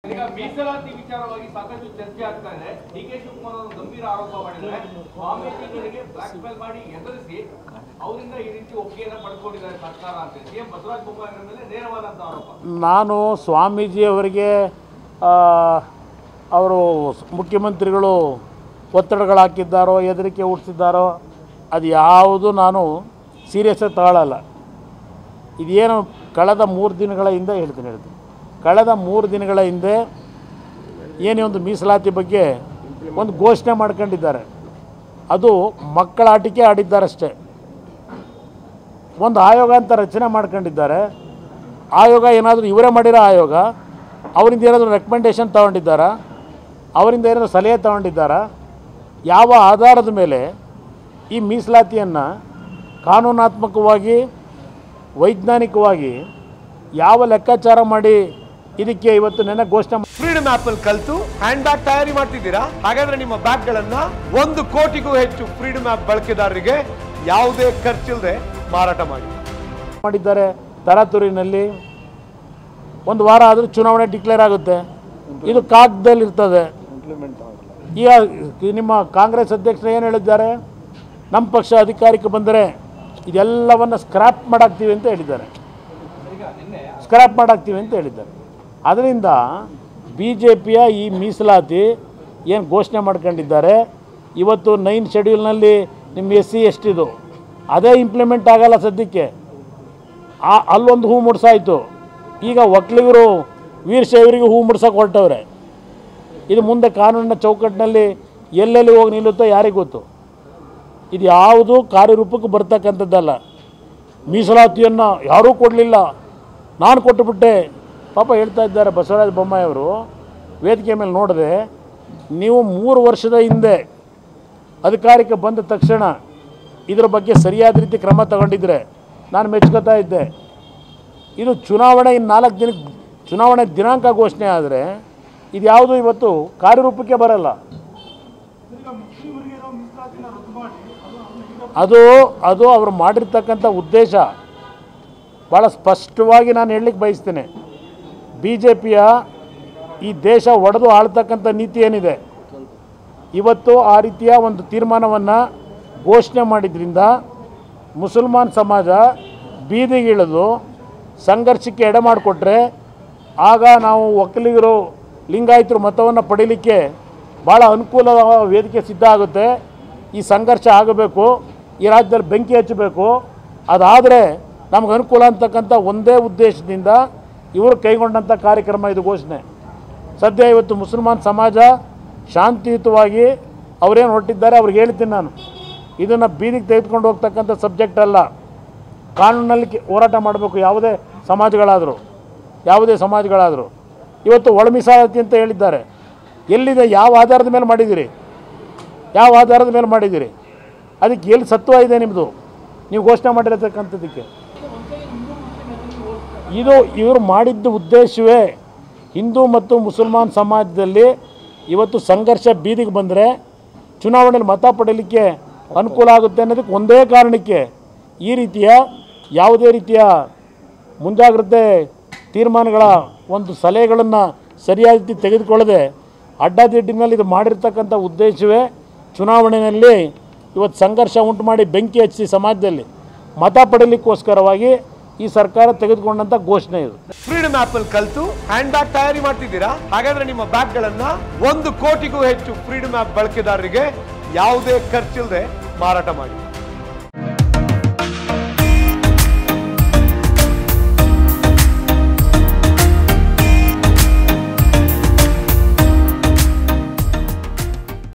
ಈಗ ಮೀಸಲಾತಿ ವಿಚಾರವಾಗಿ ಸಾಕಷ್ಟು ಚರ್ಚೆ ಆಗ್ತಾ ಇದೆ ಡಿ ಕೆ ಶಿವಕುಮಾರ್ ಅವರು ಗಂಭೀರ ಆರೋಪ ಮಾಡಿದ್ದಾರೆ ಸ್ವಾಮೀಜಿಗಳಿಗೆ ಬ್ಲಾಕ್ ಮೇಲ್ ಮಾಡಿ ಎದುರಿಸಿ ಅವರಿಂದ ಈ ರೀತಿ ಒಪ್ಪಿಗೆಯನ್ನ ಪಡ್ಕೊಂಡಿದ್ದಾರೆ ಸರ್ಕಾರ ಅಂತ ಸಿಎಂ ಬಸವರಾಜ ಬೊಮ್ಮಾಯಿ ಅವರ ಮೇಲೆ ನೇರವಾದಂತ ಆರೋಪ ನಾನು ಸ್ವಾಮೀಜಿ ಅವರಿಗೆ ಆ, ಅವರು ಮುಖ್ಯಮಂತ್ರಿಗಳು ಒತ್ತಡಗಳು ಹಾಕಿದ್ದಾರೋ ಹೆದರಿಕೆ ಹುಟ್ಟಿಸಿದ್ದಾರೋ ಅದು ಯಾವುದು ನಾನು ಸೀರಿಯಸ್ಸಾಗಿ ತಗೊಳ್ಳಲ್ಲ ಇದೇನು ಕಳೆದ ಮೂರು ದಿನಗಳ ಹಿಂದೆ ಹೇಳ್ತೀನಿ ಹೇಳ್ತೀನಿ ಕಳೆದ ಮೂರು ದಿನಗಳ ಹಿಂದೆ ಏನೇ ಒಂದು ಮೀಸಲಾತಿ ಬಗ್ಗೆ ಒಂದು ಘೋಷಣೆ ಮಾಡ್ಕೊಂಡಿದ್ದಾರೆ ಅದು ಮಕ್ಕಳ ಆಟಿಕೆ ಆಡಿದ್ದಾರಷ್ಟೇ ಒಂದು ಆಯೋಗ ಅಂತ ರಚನೆ ಮಾಡ್ಕೊಂಡಿದ್ದಾರೆ ಆಯೋಗ ಏನಾದರೂ ಇವರೇ ಮಾಡಿರೋ ಆಯೋಗ ಅವರಿಂದ ಏನಾದರೂ ರೆಕಮೆಂಡೇಷನ್ ತಗೊಂಡಿದ್ದಾರಾ ಅವರಿಂದ ಏನಾದರೂ ಸಲಹೆ ತಗೊಂಡಿದ್ದಾರಾ ಯಾವ ಆಧಾರದ ಮೇಲೆ ಈ ಮೀಸಲಾತಿಯನ್ನು ಕಾನೂನಾತ್ಮಕವಾಗಿ ವೈಜ್ಞಾನಿಕವಾಗಿ ಯಾವ ಲೆಕ್ಕಾಚಾರ ಮಾಡಿ ಇದಕ್ಕೆ ಇವತ್ತು ನೆನೆ ಘೋಷಣೆ ಫ್ರೀಡಮ್ ಆಪ್ ಅಲ್ಲಿ ಕಲ್ತು ಹ್ಯಾಂಡ್ ಬ್ಯಾಗ್ ತಯಾರಿ ಮಾಡ್ತಿದ್ದೀರಾ ಹಾಗಾದ್ರೆ ನಿಮ್ಮ ಬ್ಯಾಗ್ ಗಳನ್ನ ಒಂದು ಕೋಟಿಗೂ ಹೆಚ್ಚು ಫ್ರೀಡಮ್ ಆಪ್ ಬಳಕೆದಾರರಿಗೆ ಯಾವುದೇ ಖರ್ಚಿಲ್ಲದೆ ಮಾರಾಟ ಮಾಡಿ ಮಾಡಿದ್ದಾರೆ ತರಾತುರಿನಲ್ಲಿ ಒಂದು ವಾರ ಆದರೂ ಚುನಾವಣೆ ಡಿಕ್ಲೇರ್ ಆಗುತ್ತೆ ಇದು ಕಾಗದಲ್ಲಿ ಇರ್ತದೆ ಈಗ ನಿಮ್ಮ ಕಾಂಗ್ರೆಸ್ ಅಧ್ಯಕ್ಷರು ಏನು ಹೇಳಿದ್ದಾರೆ ನಮ್ಮ ಪಕ್ಷ ಅಧಿಕಾರಕ್ಕೆ ಬಂದರೆ ಇದೆಲ್ಲವನ್ನು ಸ್ಕ್ರ್ಯಾಪ್ ಮಾಡಾಕ್ತೀವಿ ಅಂತ ಹೇಳಿದ್ದಾರೆ ಸ್ಕ್ರ್ಯಾಪ್ ಮಾಡಾಕ್ತೀವಿ ಅಂತ ಹೇಳಿದ್ದಾರೆ ಅದರಿಂದ ಬಿ ಜೆ ಪಿಯ ಈ ಮೀಸಲಾತಿ ಏನು ಘೋಷಣೆ ಮಾಡ್ಕೊಂಡಿದ್ದಾರೆ ಇವತ್ತು ನೈನ್ ಶೆಡ್ಯೂಲ್ನಲ್ಲಿ ನಿಮ್ಮ ಎಸ್ ಸಿ ಎಷ್ಟಿದು ಅದೇ ಇಂಪ್ಲಿಮೆಂಟ್ ಆಗಲ್ಲ ಸದ್ಯಕ್ಕೆ ಆ ಅಲ್ಲೊಂದು ಹೂ ಮುಡ್ಸಾಯ್ತು ಈಗ ಒಕ್ಕಲಿಗರು ವೀರಶೈವರಿಗೆ ಹೂ ಮುಡ್ಸೋಕೆ ಹೊರಟವ್ರೆ ಇದು ಮುಂದೆ ಕಾನೂನಿನ ಚೌಕಟ್ಟಿನಲ್ಲಿ ಎಲ್ಲೆಲ್ಲಿ ಹೋಗಿ ನಿಲ್ಲುತ್ತೋ ಯಾರಿಗೆ ಗೊತ್ತು ಇದು ಯಾವುದು ಕಾರ್ಯರೂಪಕ್ಕೆ ಬರ್ತಕ್ಕಂಥದ್ದಲ್ಲ ಮೀಸಲಾತಿಯನ್ನು ಯಾರೂ ಕೊಡಲಿಲ್ಲ ನಾನು ಕೊಟ್ಟುಬಿಟ್ಟೆ ಪಾಪ ಹೇಳ್ತಾ ಇದ್ದಾರೆ ಬಸವರಾಜ ಬೊಮ್ಮಾಯಿ ಅವರು ವೇದಿಕೆ ಮೇಲೆ ನೋಡಿದೆ ನೀವು ಮೂರು ವರ್ಷದ ಹಿಂದೆ ಅಧಿಕಾರಕ್ಕೆ ಬಂದ ತಕ್ಷಣ ಇದರ ಬಗ್ಗೆ ಸರಿಯಾದ ರೀತಿ ಕ್ರಮ ತಗೊಂಡಿದ್ರೆ ನಾನು ಮೆಚ್ಕೋತಾ ಇದ್ದೆ ಇದು ಚುನಾವಣೆ ಇನ್ನು ನಾಲ್ಕು ದಿನಕ್ಕೆ ಚುನಾವಣೆ ದಿನಾಂಕ ಘೋಷಣೆ ಆದರೆ ಇದು ಯಾವುದು ಇವತ್ತು ಕಾರ್ಯರೂಪಕ್ಕೆ ಬರಲ್ಲ ಅದು ಅದು ಅವರು ಮಾಡಿರ್ತಕ್ಕಂಥ ಉದ್ದೇಶ ಭಾಳ ಸ್ಪಷ್ಟವಾಗಿ ನಾನು ಹೇಳಲಿಕ್ಕೆ ಬಯಸ್ತೇನೆ ಬಿ ಜೆ ಪಿಯ ಈ ದೇಶ ಒಡೆದು ಆಳ್ತಕ್ಕಂಥ ನೀತಿ ಏನಿದೆ ಇವತ್ತು ಆ ರೀತಿಯ ಒಂದು ತೀರ್ಮಾನವನ್ನು ಘೋಷಣೆ ಮಾಡಿದ್ರಿಂದ ಮುಸಲ್ಮಾನ್ ಸಮಾಜ ಬೀದಿಗಿಳಿದು ಸಂಘರ್ಷಕ್ಕೆ ಎಡೆ ಮಾಡಿಕೊಟ್ರೆ ಆಗ ನಾವು ಒಕ್ಕಲಿಗರು ಲಿಂಗಾಯತರು ಮತವನ್ನು ಪಡೀಲಿಕ್ಕೆ ಭಾಳ ಅನುಕೂಲ ವೇದಿಕೆ ಸಿದ್ಧ ಆಗುತ್ತೆ ಈ ಸಂಘರ್ಷ ಆಗಬೇಕು ಈ ರಾಜ್ಯದಲ್ಲಿ ಬೆಂಕಿ ಹಚ್ಚಬೇಕು ಅದಾದರೆ ನಮ್ಗೆ ಅನುಕೂಲ ಅಂತಕ್ಕಂಥ ಒಂದೇ ಉದ್ದೇಶದಿಂದ ಇವರು ಕೈಗೊಂಡಂಥ ಕಾರ್ಯಕ್ರಮ ಇದು ಘೋಷಣೆ ಸದ್ಯ ಇವತ್ತು ಮುಸಲ್ಮಾನ್ ಸಮಾಜ ಶಾಂತಿಯುತವಾಗಿ ಅವರೇನು ಹೊರಟಿದ್ದಾರೆ ಅವ್ರಿಗೆ ಹೇಳ್ತೀನಿ ನಾನು ಇದನ್ನು ಬೀದಿಗೆ ತೆಗೆದುಕೊಂಡು ಹೋಗ್ತಕ್ಕಂಥ ಸಬ್ಜೆಕ್ಟ್ ಅಲ್ಲ ಕಾನೂನಲ್ಲಿ ಕೆ- ಹೋರಾಟ ಮಾಡಬೇಕು ಯಾವುದೇ ಸಮಾಜಗಳಾದರೂ ಯಾವುದೇ ಸಮಾಜಗಳಾದರೂ ಇವತ್ತು ಒಳ ಮೀಸಲಾತಿ ಅಂತ ಹೇಳಿದ್ದಾರೆ ಎಲ್ಲಿದೆ ಯಾವ ಆಧಾರದ ಮೇಲೆ ಮಾಡಿದ್ದೀರಿ ಯಾವ ಆಧಾರದ ಮೇಲೆ ಮಾಡಿದ್ದೀರಿ ಅದಕ್ಕೆ ಎಲ್ಲಿ ಸತ್ವ ಇದೆ ನಿಮ್ಮದು ನೀವು ಘೋಷಣೆ ಮಾಡಿರತಕ್ಕಂಥದ್ದಕ್ಕೆ ಇದು ಇವರು ಮಾಡಿದ್ದ ಉದ್ದೇಶವೇ ಹಿಂದೂ ಮತ್ತು ಮುಸಲ್ಮಾನ್ ಸಮಾಜದಲ್ಲಿ ಇವತ್ತು ಸಂಘರ್ಷ ಬೀದಿಗೆ ಬಂದರೆ ಚುನಾವಣೆಯಲ್ಲಿ ಮತ ಪಡೀಲಿಕ್ಕೆ ಅನುಕೂಲ ಆಗುತ್ತೆ ಅನ್ನೋದಕ್ಕೆ ಒಂದೇ ಕಾರಣಕ್ಕೆ ಈ ರೀತಿಯ ಯಾವುದೇ ರೀತಿಯ ಮುಂಜಾಗ್ರತೆ ತೀರ್ಮಾನಗಳ ಒಂದು ಸಲಹೆಗಳನ್ನು ಸರಿಯಾದ ರೀತಿ ತೆಗೆದುಕೊಳ್ಳದೆ ಅಡ್ಡದಿಡ್ಡಿನಲ್ಲಿ ಇದು ಮಾಡಿರ್ತಕ್ಕಂಥ ಉದ್ದೇಶವೇ ಚುನಾವಣೆಯಲ್ಲಿ ಇವತ್ತು ಸಂಘರ್ಷ ಉಂಟು ಮಾಡಿ ಬೆಂಕಿ ಹಚ್ಚಿ ಸಮಾಜದಲ್ಲಿ ಮತ ಪಡೀಲಿಕ್ಕೋಸ್ಕರವಾಗಿ ಈ ಸರ್ಕಾರ ತೆಗೆದುಕೊಂಡಂಥ ಘೋಷಣೆ ಇದು ಫ್ರೀಡಮ್ ಆಪ್ ಅಲ್ಲಿ ಕಲ್ತು ಹ್ಯಾಂಡ್ ಬ್ಯಾಗ್ ತಯಾರಿ ಮಾಡ್ತಿದ್ದೀರಾ ಹಾಗಾದ್ರೆ ನಿಮ್ಮ ಬ್ಯಾಗ್ ಗಳನ್ನ ಒಂದು ಕೋಟಿಗೂ ಹೆಚ್ಚು ಫ್ರೀಡಮ್ ಆಪ್ ಬಳಕೆದಾರರಿಗೆ ಯಾವುದೇ ಖರ್ಚಿಲ್ಲದೆ ಮಾರಾಟ ಮಾಡಿ